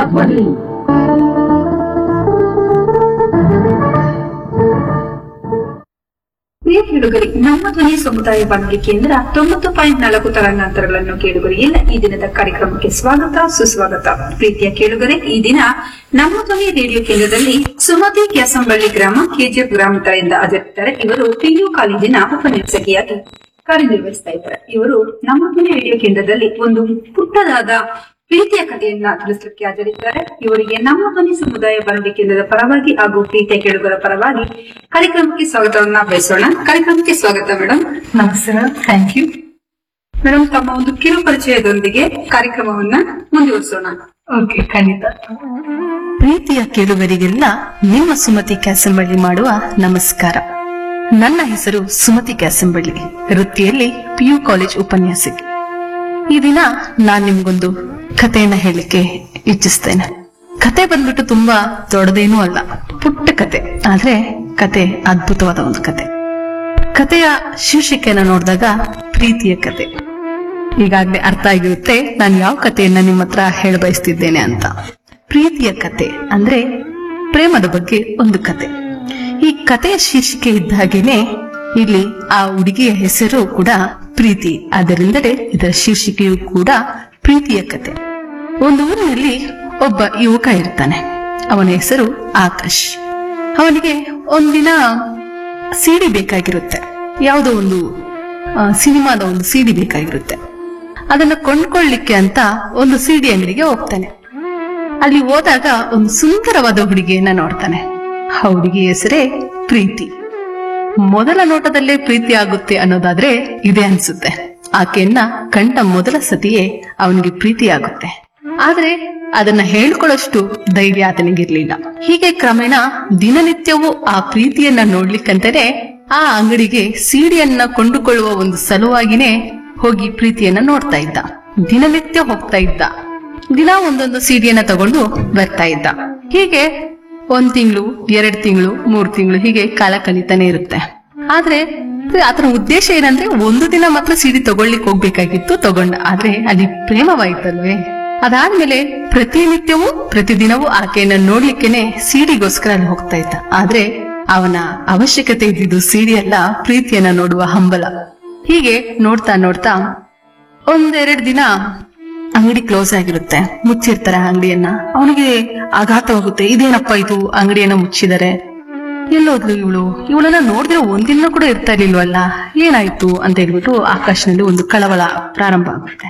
ಧ್ವನಿ ಪ್ರಿಯ ಕೇಳುಗರಿ ನಮ್ಮ ಧ್ವನಿ ಸಮುದಾಯ ಬಾನುಲಿ ಕೇಂದ್ರ ತೊಂಬತ್ತು ಪಾಯಿಂಟ್ ನಾಲ್ಕು ತರಂಗಾಂತರಗಳನ್ನು ಕೇಳುಗರಿ ಎಲ್ಲ ಈ ದಿನದ ಕಾರ್ಯಕ್ರಮಕ್ಕೆ ಸ್ವಾಗತ ಸುಸ್ವಾಗತ ಪ್ರೀತಿಯ ಕೇಳುಗರೆ ಈ ದಿನ ನಮ್ಮ ಧ್ವನಿ ರೇಡಿಯೋ ಕೇಂದ್ರದಲ್ಲಿ ಸುಮತಿ ಕ್ಯಾಸಂಬಳ್ಳಿ ಗ್ರಾಮ ಕೆಜಿಎಫ್ ಗ್ರಾಮದಿಂದ ಅಜರಿದ್ದಾರೆ ಇವರು ಪಿಯು ಕಾಲೇಜಿನ ಉಪನ್ಯಾಸಕಿಯಾಗಿ ಕಾರ್ಯನಿರ್ವಹಿಸ್ತಾ ಇದ್ದಾರೆ ಇವರು ನಮ್ಮ ಧ್ವನಿ ರೇಡಿಯೋ ಕೇಂದ್ರದಲ್ಲಿ ಒಂದು ಪುಟ್ಟದಾದ ಪ್ರೀತಿಯ ಕಥೆಯನ್ನ ತಿಳಿಸಲಿಕ್ಕೆ ಹಾಜರಿದ್ದಾರೆ ಇವರಿಗೆ ನಮ್ಮ ಧ್ವನಿ ಸಮುದಾಯ ಬಾನುಲಿ ಕೇಂದ್ರದ ಪರವಾಗಿ ಹಾಗೂ ಪ್ರೀತಿಯ ಕೇಳುಗರ ಪರವಾಗಿ ಕಾರ್ಯಕ್ರಮಕ್ಕೆ ಸ್ವಾಗತವನ್ನ ಬಯಸೋಣ ಕಾರ್ಯಕ್ರಮಕ್ಕೆ ಸ್ವಾಗತ ಮೇಡಮ್ ನಮಸ್ತೆ ಮೇಡಮ್ ಥ್ಯಾಂಕ್ ಯು ಮೇಡಮ್ ತಮ್ಮ ಒಂದು ಕಿರು ಪರಿಚಯದೊಂದಿಗೆ ಕಾರ್ಯಕ್ರಮವನ್ನ ಮುಂದುವರಿಸೋಣ ಓಕೆ ಖಂಡಿತ ಪ್ರೀತಿಯ ಕೇಳುಗರಿಗೆಲ್ಲ ನಿಮ್ಮ ಸುಮತಿ ಕ್ಯಾಸಂಬಳ್ಳಿ ಮಾಡುವ ನಮಸ್ಕಾರ ನನ್ನ ಹೆಸರು ಸುಮತಿ ಕ್ಯಾಸಂಬಳ್ಳಿ ವೃತ್ತಿಯಲ್ಲಿ ಪಿಯು ಕಾಲೇಜ್ ಉಪನ್ಯಾಸಕಿ ಈ ದಿನ ನಾನ್ ನಿಮ್ಗೊಂದು ಕಥೆಯನ್ನ ಹೇಳಲಿಕ್ಕೆ ಇಚ್ಛಿಸ್ತೇನೆ ಕತೆ ಬಂದ್ಬಿಟ್ಟು ತುಂಬಾ ದೊಡ್ಡದೇನೂ ಅಲ್ಲ ಪುಟ್ಟ ಕತೆ ಆದ್ರೆ ಕತೆ ಅದ್ಭುತವಾದ ಒಂದು ಕತೆ ಕಥೆಯ ಶೀರ್ಷಿಕೆಯನ್ನ ನೋಡಿದಾಗ ಪ್ರೀತಿಯ ಕತೆ ಈಗಾಗಲೇ ಅರ್ಥ ಆಗಿರುತ್ತೆ ನಾನು ಯಾವ ಕಥೆಯನ್ನ ನಿಮ್ಮ ಹತ್ರ ಹೇಳ ಬಯಸ್ತಿದ್ದೇನೆ ಅಂತ ಪ್ರೀತಿಯ ಕತೆ ಅಂದ್ರೆ ಪ್ರೇಮದ ಬಗ್ಗೆ ಒಂದು ಕತೆ ಈ ಕಥೆಯ ಶೀರ್ಷಿಕೆ ಇದ್ದ ಹಾಗೇನೆ ಇಲ್ಲಿ ಆ ಹುಡುಗಿಯ ಹೆಸರು ಕೂಡ ಪ್ರೀತಿ ಅದರಿಂದಲೇ ಇದರ ಶೀರ್ಷಿಕೆಯು ಕೂಡ ಪ್ರೀತಿಯ ಕತೆ ಒಂದು ಊರಿನಲ್ಲಿ ಒಬ್ಬ ಯುವಕ ಇರ್ತಾನೆ ಅವನ ಹೆಸರು ಆಕಾಶ್ ಅವನಿಗೆ ಒಂದಿನ ಸಿಡಿ ಬೇಕಾಗಿರುತ್ತೆ ಯಾವುದೋ ಒಂದು ಆ, ಸಿನಿಮಾದ ಒಂದು ಸಿಡಿ ಬೇಕಾಗಿರುತ್ತೆ ಅದನ್ನ ಕೊಂಡ್ಕೊಳ್ಳಿಕ್ಕೆ ಅಂತ ಒಂದು ಸಿಡಿ ಅಂಗಡಿಗೆ ಹೋಗ್ತಾನೆ ಅಲ್ಲಿ ಹೋದಾಗ ಒಂದು ಸುಂದರವಾದ ಹುಡುಗಿಯನ್ನ ನೋಡ್ತಾನೆ ಆ ಹುಡುಗಿ ಹೆಸರೇ ಪ್ರೀತಿ ಮೊದಲ ನೋಟದಲ್ಲೇ ಪ್ರೀತಿ ಆಗುತ್ತೆ ಅನ್ನೋದಾದ್ರೆ ಇದೆ ಅನ್ಸುತ್ತೆ ಆಕೆಯನ್ನ ಕಂಡ ಮೊದಲ ಸತಿಯೇ ಅವನಿಗೆ ಪ್ರೀತಿ ಆಗುತ್ತೆ ಆದ್ರೆ ಅದನ್ನ ಹೇಳ್ಕೊಳ್ಳೋಷ್ಟು ಧೈರ್ಯ ಆತನಿಗಿರ್ಲಿಲ್ಲ ಹೀಗೆ ಕ್ರಮೇಣ ದಿನನಿತ್ಯವೂ ಆ ಪ್ರೀತಿಯನ್ನ ನೋಡ್ಲಿಕ್ಕಂತಾನೆ ಆ ಅಂಗಡಿಗೆ ಸೀಡಿಯನ್ನ ಕೊಂಡುಕೊಳ್ಳುವ ಒಂದು ಸಲುವಾಗಿನೇ ಹೋಗಿ ಪ್ರೀತಿಯನ್ನ ನೋಡ್ತಾ ಇದ್ದ ದಿನನಿತ್ಯ ಹೋಗ್ತಾ ಇದ್ದ ದಿನ ಒಂದೊಂದು ಸೀಡಿಯನ್ನ ತಗೊಂಡು ಬರ್ತಾ ಇದ್ದ ಹೀಗೆ ಒಂದ್ ತಿಂಗಳು ಎರಡ್ ತಿಂಗಳು ಮೂರ್ ತಿಂಗಳು ಹೀಗೆ ಕಾಲ ಕಳೀತಾನೆ ಇರುತ್ತೆ ಆದ್ರೆ ಆತನ ಉದ್ದೇಶ ಏನಂದ್ರೆ ಒಂದು ದಿನ ಮಾತ್ರ ಸಿಡಿ ತಗೊಳ್ಲಿಕ್ಕೆ ಹೋಗ್ಬೇಕಾಗಿತ್ತು ತಗೊಂಡ ಆದ್ರೆ ಅಲ್ಲಿ ಪ್ರೇಮವಾಯ್ತಲ್ವೇ ಅದಾದ್ಮೇಲೆ ಪ್ರತಿನಿತ್ಯವೂ ಪ್ರತಿದಿನವೂ ಆಕೆಯನ್ನ ನೋಡ್ಲಿಕ್ಕೆನೆ ಸಿಡಿಗೋಸ್ಕರ ಅಲ್ಲಿ ಹೋಗ್ತಾ ಇದ್ದ ಆದ್ರೆ ಅವನ ಅವಶ್ಯಕತೆ ಇದ್ದಿದ್ದು ಸಿಡಿ ಅಲ್ಲ ಪ್ರೀತಿಯನ್ನ ನೋಡುವ ಹಂಬಲ ಹೀಗೆ ನೋಡ್ತಾ ನೋಡ್ತಾ ಒಂದೆರಡು ದಿನ ಅಂಗಡಿ ಕ್ಲೋಸ್ ಆಗಿರುತ್ತೆ ಮುಚ್ಚಿರ್ತಾರೆ ಆ ಅಂಗಡಿಯನ್ನ ಅವನಿಗೆ ಆಘಾತವಾಗುತ್ತೆ ಇದೇನಪ್ಪ ಇದು ಅಂಗಡಿಯನ್ನ ಮುಚ್ಚಿದ್ದಾರೆ ಎಲ್ಲೋದ್ಲು ಇವಳು ಇವಳನ್ನ ನೋಡಿದ್ರೆ ಒಂದಿನ ಕೂಡ ಇರ್ತಾ ಇರ್ಲಿಲ್ವಲ್ಲ ಏನಾಯ್ತು ಅಂತ ಹೇಳ್ಬಿಟ್ಟು ಆಕಾಶನಲ್ಲಿ ಒಂದು ಕಳವಳ ಪ್ರಾರಂಭ ಆಗುತ್ತೆ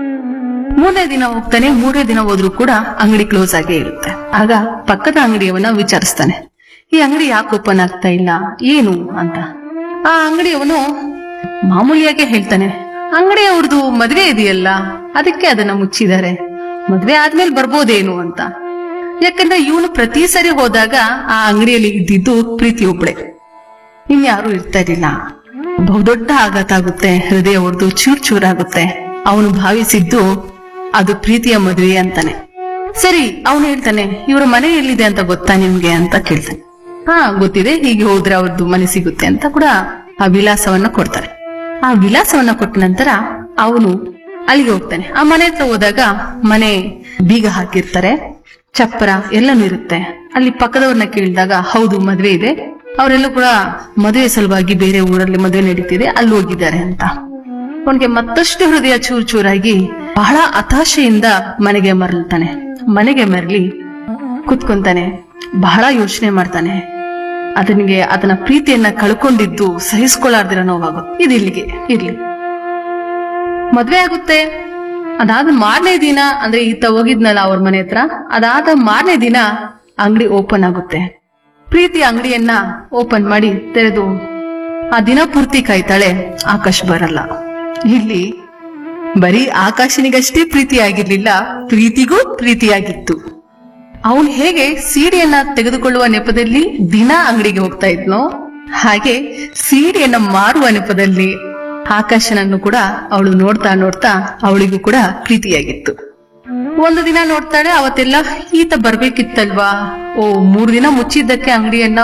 ಮೂರನೇ ದಿನ ಹೋಗ್ತಾನೆ ಮೂರನೇ ದಿನ ಹೋದ್ರೂ ಕೂಡ ಅಂಗಡಿ ಕ್ಲೋಸ್ ಆಗೇ ಇರುತ್ತೆ ಆಗ ಪಕ್ಕದ ಅಂಗಡಿಯವನ್ನ ವಿಚಾರಿಸ್ತಾನೆ ಈ ಅಂಗಡಿ ಯಾಕೆ ಓಪನ್ ಆಗ್ತಾ ಇಲ್ಲ ಏನು ಅಂತ ಆ ಅಂಗಡಿಯವನು ಮಾಮೂಲಿಯಾಗೆ ಹೇಳ್ತಾನೆ ಅಂಗಡಿ ಅವ್ರದ್ದು ಮದ್ವೆ ಇದೆಯಲ್ಲ ಅದಕ್ಕೆ ಅದನ್ನ ಮುಚ್ಚಿದ್ದಾರೆ ಮದ್ವೆ ಆದ್ಮೇಲೆ ಬರ್ಬೋದೇನು ಅಂತ ಯಾಕಂದ್ರೆ ಇವನು ಪ್ರತಿ ಸರಿ ಹೋದಾಗ ಆ ಅಂಗಡಿಯಲ್ಲಿ ಇದ್ದಿದ್ದು ಪ್ರೀತಿ ಒಬ್ಳೆ ಇನ್ಯಾರು ಇರ್ತಾ ಇರ್ಲಿಲ್ಲ ಬಹುದೊಡ್ಡ ಆಘಾತ ಆಗುತ್ತೆ ಹೃದಯ ಒಡೆದು ಚೂರ್ ಚೂರಾಗುತ್ತೆ ಅವನು ಭಾವಿಸಿದ್ದು ಅದು ಪ್ರೀತಿಯ ಮದುವೆ ಅಂತಾನೆ ಸರಿ ಅವನು ಹೇಳ್ತಾನೆ ಇವರ ಮನೆ ಎಲ್ಲಿದೆ ಅಂತ ಗೊತ್ತಾ ನಿಮ್ಗೆ ಅಂತ ಕೇಳ್ತಾನೆ ಹಾ ಗೊತ್ತಿದೆ ಹೀಗೆ ಹೋದ್ರೆ ಅವ್ರದ್ದು ಮನೆ ಸಿಗುತ್ತೆ ಅಂತ ಕೂಡ ಆ ವಿಳಾಸವನ್ನ ಕೊಡ್ತಾರೆ ಆ ವಿಳಾಸವನ್ನ ಕೊಟ್ಟ ನಂತರ ಅವನು ಅಲ್ಲಿಗೆ ಹೋಗ್ತಾನೆ ಆ ಮನೆ ಹತ್ರ ಹೋದಾಗ ಮನೆ ಬೀಗ ಹಾಕಿರ್ತಾರೆ ಚಪ್ಪರ ಎಲ್ಲನೂ ಇರುತ್ತೆ ಅಲ್ಲಿ ಪಕ್ಕದವ್ರನ್ನ ಕೇಳಿದಾಗ ಹೌದು ಮದ್ವೆ ಇದೆ ಅವರೆಲ್ಲ ಕೂಡ ಮದುವೆ ಸಲುವಾಗಿ ಬೇರೆ ಊರಲ್ಲಿ ಮದುವೆ ನಡೀತಿದೆ ಅಲ್ಲಿ ಹೋಗಿದ್ದಾರೆ ಅಂತ ಅವನಿಗೆ ಮತ್ತಷ್ಟು ಹೃದಯ ಚೂರ್ ಚೂರಾಗಿ ಬಹಳ ಹತಾಶೆಯಿಂದ ಮನೆಗೆ ಮರಳ್ತಾನೆ ಮನೆಗೆ ಮರಳಿ ಕುತ್ಕೊಂತಾನೆ ಬಹಳ ಯೋಚನೆ ಮಾಡ್ತಾನೆ ಅದನಿಗೆ ಅದನ್ನ ಪ್ರೀತಿಯನ್ನ ಕಳ್ಕೊಂಡಿದ್ದು ಸಹಿಸ್ಕೊಳ್ಳಾರ್ದಿರ ನೋವಾಗುತ್ತೆ ಇದು ಇಲ್ಲಿಗೆ ಇರ್ಲಿ ಮದ್ವೆ ಆಗುತ್ತೆ ಅದಾದ ಮಾರನೇ ದಿನ ಅಂದ್ರೆ ಈತ ಹೋಗಿದ್ನಲ್ಲ ಅವ್ರ ಮನೆ ಹತ್ರ ಅದಾದ ಮಾರನೇ ದಿನ ಅಂಗಡಿ ಓಪನ್ ಆಗುತ್ತೆ ಪ್ರೀತಿ ಅಂಗಡಿಯನ್ನ ಓಪನ್ ಮಾಡಿ ತೆರೆದು ಆ ದಿನ ಪೂರ್ತಿ ಕಾಯ್ತಾಳೆ ಆಕಾಶ್ ಬರಲ್ಲ ಇಲ್ಲಿ ಬರೀ ಆಕಾಶನಿಗಷ್ಟೇ ಪ್ರೀತಿ ಆಗಿರ್ಲಿಲ್ಲ ಪ್ರೀತಿಗೂ ಪ್ರೀತಿಯಾಗಿತ್ತು ಅವನು ಹೇಗೆ ಸೀಡಿಯನ್ನ ತೆಗೆದುಕೊಳ್ಳುವ ನೆಪದಲ್ಲಿ ದಿನ ಅಂಗಡಿಗೆ ಹೋಗ್ತಾ ಇದ್ನೋ ಹಾಗೆ ಸೀಡಿಯನ್ನ ಮಾರುವ ನೆಪದಲ್ಲಿ ಆಕಾಶನನ್ನು ಕೂಡ ಅವಳು ನೋಡ್ತಾ ನೋಡ್ತಾ ಅವಳಿಗೂ ಕೂಡ ಪ್ರೀತಿಯಾಗಿತ್ತು ಒಂದು ದಿನ ನೋಡ್ತಾಳೆ ಅವತ್ತೆಲ್ಲ ಈತ ಬರ್ಬೇಕಿತ್ತಲ್ವಾ ಓ ಮೂರ್ ದಿನ ಮುಚ್ಚಿದ್ದಕ್ಕೆ ಅಂಗಡಿಯನ್ನ